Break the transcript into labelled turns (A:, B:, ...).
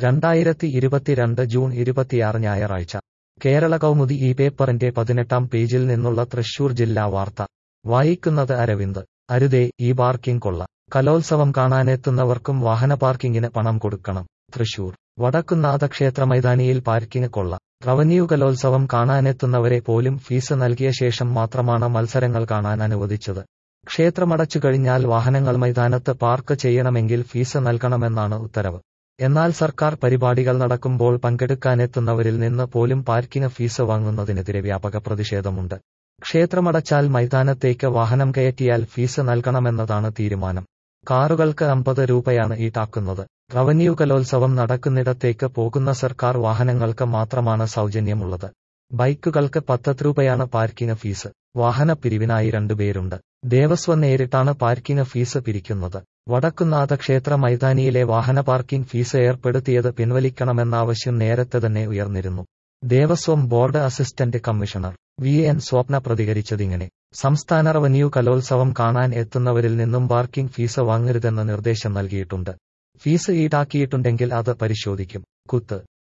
A: രണ്ടായിരത്തി ഇരുപത്തിരണ്ട് ജൂൺ ഇരുപത്തിയാറ് ഞായറാഴ്ച കേരള കൗമുദി ഈ പേപ്പറിന്റെ പതിനെട്ടാം പേജിൽ നിന്നുള്ള തൃശൂർ ജില്ലാ വാർത്ത വായിക്കുന്നത് അരവിന്ദ് അരുതേ ഈ പാർക്കിംഗ് കൊള്ള കലോത്സവം കാണാനെത്തുന്നവർക്കും വാഹന പാർക്കിങ്ങിന് പണം കൊടുക്കണം തൃശൂർ വടക്കുന്നാഥ ക്ഷേത്ര മൈതാനിയിൽ പാർക്കിംഗ് കൊള്ള റവന്യൂ കലോത്സവം കാണാനെത്തുന്നവരെ പോലും ഫീസ് നൽകിയ ശേഷം മാത്രമാണ് മത്സരങ്ങൾ കാണാൻ അനുവദിച്ചത് ക്ഷേത്രമടച്ചു കഴിഞ്ഞാൽ വാഹനങ്ങൾ മൈതാനത്ത് പാർക്ക് ചെയ്യണമെങ്കിൽ ഫീസ് നൽകണമെന്നാണ് ഉത്തരവ് എന്നാൽ സർക്കാർ പരിപാടികൾ നടക്കുമ്പോൾ പങ്കെടുക്കാനെത്തുന്നവരിൽ നിന്ന് പോലും പാർക്കിംഗ് ഫീസ് വാങ്ങുന്നതിനെതിരെ വ്യാപക പ്രതിഷേധമുണ്ട് ക്ഷേത്രമടച്ചാൽ മൈതാനത്തേക്ക് വാഹനം കയറ്റിയാൽ ഫീസ് നൽകണമെന്നതാണ് തീരുമാനം കാറുകൾക്ക് അമ്പത് രൂപയാണ് ഈടാക്കുന്നത് റവന്യൂ കലോത്സവം നടക്കുന്നിടത്തേക്ക് പോകുന്ന സർക്കാർ വാഹനങ്ങൾക്ക് മാത്രമാണ് സൗജന്യമുള്ളത് ബൈക്കുകൾക്ക് പത്ത് രൂപയാണ് പാർക്കിംഗ് ഫീസ് വാഹനപ്പിരിവിനായി രണ്ടുപേരുണ്ട് ദേവസ്വം നേരിട്ടാണ് പാർക്കിംഗ് ഫീസ് പിരിക്കുന്നത് വടക്കുന്നാഥ ക്ഷേത്ര മൈതാനിയിലെ വാഹന പാർക്കിംഗ് ഫീസ് ഏർപ്പെടുത്തിയത് പിൻവലിക്കണമെന്ന ആവശ്യം നേരത്തെ തന്നെ ഉയർന്നിരുന്നു Devaswom board assistant commissioner V N Swapna പ്രതികരിച്ചതിങ്ങനെ സംസ്ഥാന റവന്യൂ കലോത്സവം കാണാൻ എത്തുന്നവരിൽ നിന്നും പാർക്കിംഗ് ഫീസ് വാങ്ങരുതെന്ന് നിർദ്ദേശം നൽകിയിട്ടുണ്ട് ഫീസ് ഈടാക്കിയിട്ടുണ്ടെങ്കിൽ അത് പരിശോധിക്കും കുത്ത്